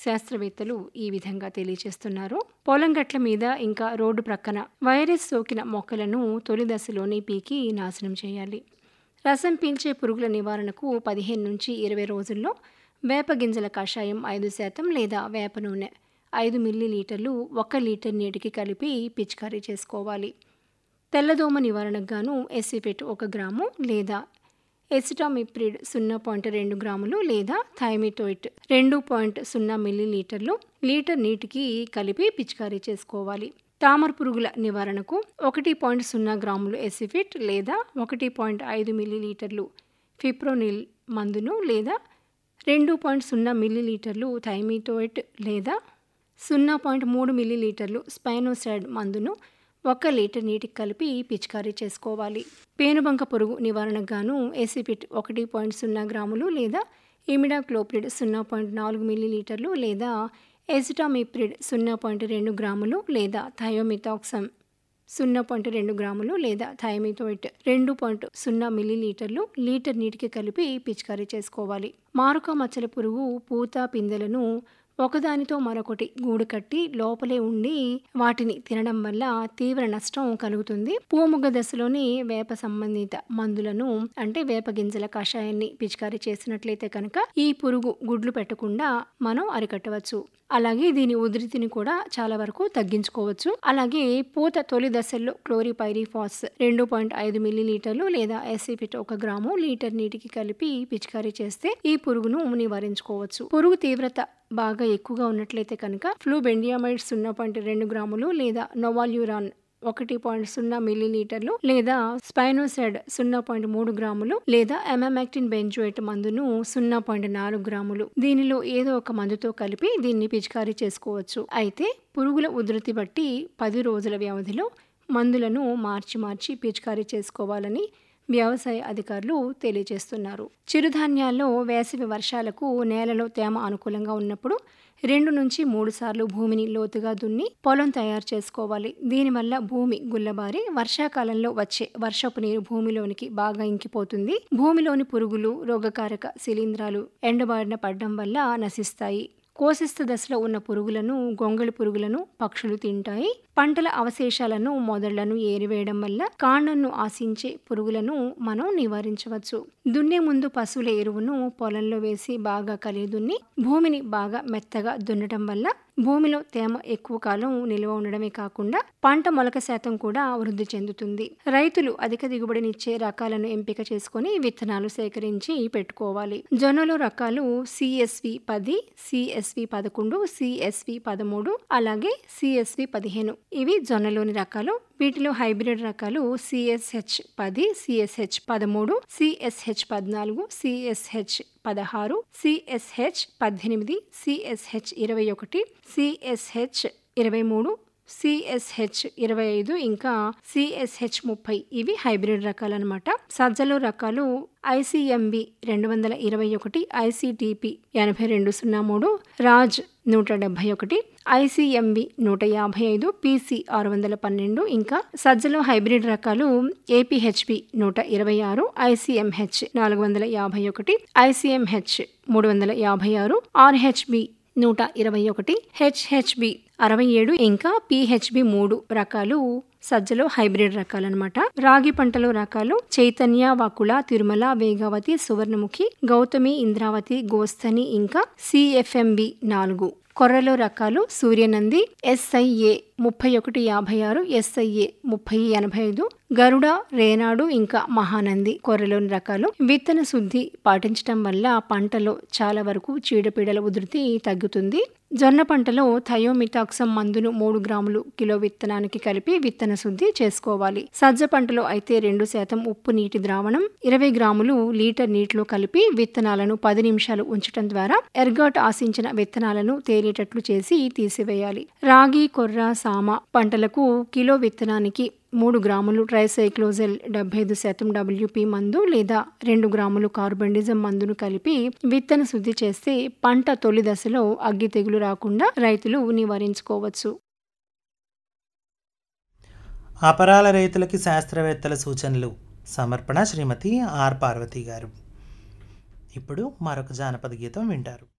శాస్త్రవేత్తలు ఈ విధంగా తెలియజేస్తున్నారు పొలం గట్ల మీద ఇంకా రోడ్డు ప్రక్కన వైరస్ సోకిన మొక్కలను తొలి దశలోనే పీకి నాశనం చేయాలి రసం పీల్చే పురుగుల నివారణకు పదిహేను నుంచి ఇరవై రోజుల్లో వేప గింజల కషాయం ఐదు శాతం లేదా వేప నూనె ఐదు మిల్లీ లీటర్లు ఒక లీటర్ నీటికి కలిపి పిచికారీ చేసుకోవాలి తెల్లదోమ నివారణకు గాను ఎసిఫెట్ ఒక గ్రాము లేదా ఎసిటామిప్రిడ్ సున్నా పాయింట్ రెండు గ్రాములు లేదా థైమిటోయిట్ రెండు పాయింట్ సున్నా మిల్లీ లీటర్లు లీటర్ నీటికి కలిపి పిచికారీ చేసుకోవాలి తామర పురుగుల నివారణకు ఒకటి పాయింట్ సున్నా గ్రాములు ఎసిఫిట్ లేదా ఒకటి పాయింట్ ఐదు మిల్లీ లీటర్లు ఫిప్రోనిల్ మందును లేదా రెండు పాయింట్ సున్నా మిల్లీ లీటర్లు థైమిటోయిట్ లేదా సున్నా పాయింట్ మూడు మిల్లీ లీటర్లు స్పైనోసైడ్ మందును ఒక లీటర్ నీటికి కలిపి పిచికారీ చేసుకోవాలి పేనుబంక పురుగు నివారణకు గాను ఎసిపిట్ ఒకటి పాయింట్ సున్నా గ్రాములు లేదా ఇమిడాక్లోప్రిడ్ సున్నా పాయింట్ నాలుగు మిల్లీ లీటర్లు లేదా ఎసిటామిప్రిడ్ సున్నా పాయింట్ రెండు గ్రాములు లేదా థయోమిథాక్సమ్ సున్నా పాయింట్ రెండు గ్రాములు లేదా థైమిథోయిట్ రెండు పాయింట్ సున్నా మిల్లీ లీటర్లు లీటర్ నీటికి కలిపి పిచికారీ చేసుకోవాలి మారుక మచ్చల పురుగు పూత పిందెలను ఒకదానితో మరొకటి గూడు కట్టి లోపలే ఉండి వాటిని తినడం వల్ల తీవ్ర నష్టం కలుగుతుంది పూముగ దశలోని వేప సంబంధిత మందులను అంటే వేప గింజల కషాయాన్ని పిచికారీ చేసినట్లయితే కనుక ఈ పురుగు గుడ్లు పెట్టకుండా మనం అరికట్టవచ్చు అలాగే దీని ఉధృతిని కూడా చాలా వరకు తగ్గించుకోవచ్చు అలాగే పూత తొలి దశల్లో క్లోరిపైరిఫాస్ రెండు పాయింట్ ఐదు మిల్లీ లీటర్లు లేదా ఎసిపిట్ ఒక గ్రాము లీటర్ నీటికి కలిపి పిచికారీ చేస్తే ఈ పురుగును నివారించుకోవచ్చు పురుగు తీవ్రత బాగా ఎక్కువగా ఉన్నట్లయితే కనుక ఫ్లూ బెండియామైడ్ సున్నా పాయింట్ రెండు గ్రాములు లేదా నోవాల్యూరాన్ ఒకటి పాయింట్ సున్నా మిల్లీ లీటర్లు లేదా స్పైనోసైడ్ సున్నా పాయింట్ మూడు గ్రాములు లేదా ఎమామాక్టిన్ బెంజోయిట్ మందును సున్నా పాయింట్ నాలుగు గ్రాములు దీనిలో ఏదో ఒక మందుతో కలిపి దీన్ని పిచికారీ చేసుకోవచ్చు అయితే పురుగుల ఉధృతి బట్టి పది రోజుల వ్యవధిలో మందులను మార్చి మార్చి పిచికారీ చేసుకోవాలని వ్యవసాయ అధికారులు తెలియజేస్తున్నారు చిరుధాన్యాల్లో వేసవి వర్షాలకు నేలలో తేమ అనుకూలంగా ఉన్నప్పుడు రెండు నుంచి మూడు సార్లు భూమిని లోతుగా దున్ని పొలం తయారు చేసుకోవాలి దీనివల్ల భూమి గుల్లబారి వర్షాకాలంలో వచ్చే వర్షపు నీరు భూమిలోనికి బాగా ఇంకిపోతుంది భూమిలోని పురుగులు రోగకారక శిలీంధ్రాలు ఎండబారిన పడడం వల్ల నశిస్తాయి కోశస్థ దశలో ఉన్న పురుగులను గొంగళి పురుగులను పక్షులు తింటాయి పంటల అవశేషాలను మొదళ్లను ఏరివేయడం వల్ల కాండంను ఆశించే పురుగులను మనం నివారించవచ్చు దున్నే ముందు పశువుల ఎరువును పొలంలో వేసి బాగా కలిదున్ని భూమిని బాగా మెత్తగా దున్నటం వల్ల భూమిలో తేమ ఎక్కువ కాలం నిల్వ ఉండడమే కాకుండా పంట మొలక శాతం కూడా వృద్ధి చెందుతుంది రైతులు అధిక దిగుబడినిచ్చే రకాలను ఎంపిక చేసుకుని విత్తనాలు సేకరించి పెట్టుకోవాలి జొన్నలో రకాలు సిఎస్వి పది సిఎస్వి పదకొండు సిఎస్వి పదమూడు అలాగే సిఎస్వి పదిహేను ఇవి జొన్నలోని రకాలు వీటిలో హైబ్రిడ్ రకాలు సిఎస్హెచ్ పది సిఎస్హెచ్ పదమూడు సిఎస్హెచ్ పద్నాలుగు సిఎస్హెచ్ పదహారు సిఎస్హెచ్ పద్దెనిమిది సిఎస్హెచ్ ఇరవై ఒకటి సిఎస్హెచ్ ఇరవై మూడు సిఎస్హెచ్ ఇరవై ఐదు ఇంకా సిఎస్హెచ్ ముప్పై ఇవి హైబ్రిడ్ రకాలన్నమాట సజ్జలో రకాలు ఐసిఎంబి రెండు వందల ఇరవై ఒకటి ఐసిటిపి ఎనభై రెండు సున్నా మూడు రాజ్ నూట డెబ్బై ఒకటి ఐసిఎంబి నూట యాభై ఐదు పీసీ ఆరు వందల పన్నెండు ఇంకా సజ్జలో హైబ్రిడ్ రకాలు ఏపీహెచ్పి నూట ఇరవై ఆరు ఐసిఎంహెచ్ నాలుగు వందల యాభై ఒకటి ఐసిఎంహెచ్ మూడు వందల యాభై ఆరు ఆర్హెచ్బి నూట ఇరవై ఒకటి హెచ్హెచ్బి అరవై ఏడు ఇంకా పిహెచ్బి మూడు రకాలు సజ్జలో హైబ్రిడ్ రకాలన్నమాట రాగి పంటలో రకాలు చైతన్య వకుల తిరుమల వేగావతి సువర్ణముఖి గౌతమి ఇంద్రావతి గోస్తని ఇంకా సిఎఫ్ఎంబి నాలుగు కొర్రలో రకాలు సూర్యనంది ఎస్ఐఏ ముప్పై ఒకటి యాభై ఆరు ఎస్ఐఏ ముప్పై ఎనభై ఐదు గరుడ రేనాడు ఇంకా మహానంది కొర్రలోని రకాలు విత్తన శుద్ధి పాటించడం వల్ల పంటలో చాలా వరకు చీడపీడల ఉధృతి తగ్గుతుంది జొన్న పంటలో థయోమిటాక్సం మందును మూడు గ్రాములు కిలో విత్తనానికి కలిపి విత్తన శుద్ధి చేసుకోవాలి సజ్జ పంటలో అయితే రెండు శాతం ఉప్పు నీటి ద్రావణం ఇరవై గ్రాములు లీటర్ నీటిలో కలిపి విత్తనాలను పది నిమిషాలు ఉంచడం ద్వారా ఎర్గాట్ ఆశించిన విత్తనాలను తేలేటట్లు చేసి తీసివేయాలి రాగి కొర్ర సామ పంటలకు కిలో విత్తనానికి మూడు గ్రాములు ట్రైసైక్లోజెల్ డెబ్బై ఐదు శాతం డబ్ల్యూపీ మందు లేదా రెండు గ్రాములు కార్బండిజం మందును కలిపి విత్తన శుద్ధి చేస్తే పంట తొలి దశలో అగ్గి తెగులు రాకుండా రైతులు నివారించుకోవచ్చు అపరాల రైతులకి శాస్త్రవేత్తల సూచనలు సమర్పణ శ్రీమతి ఆర్ పార్వతి గారు ఇప్పుడు మరొక జానపద గీతం వింటారు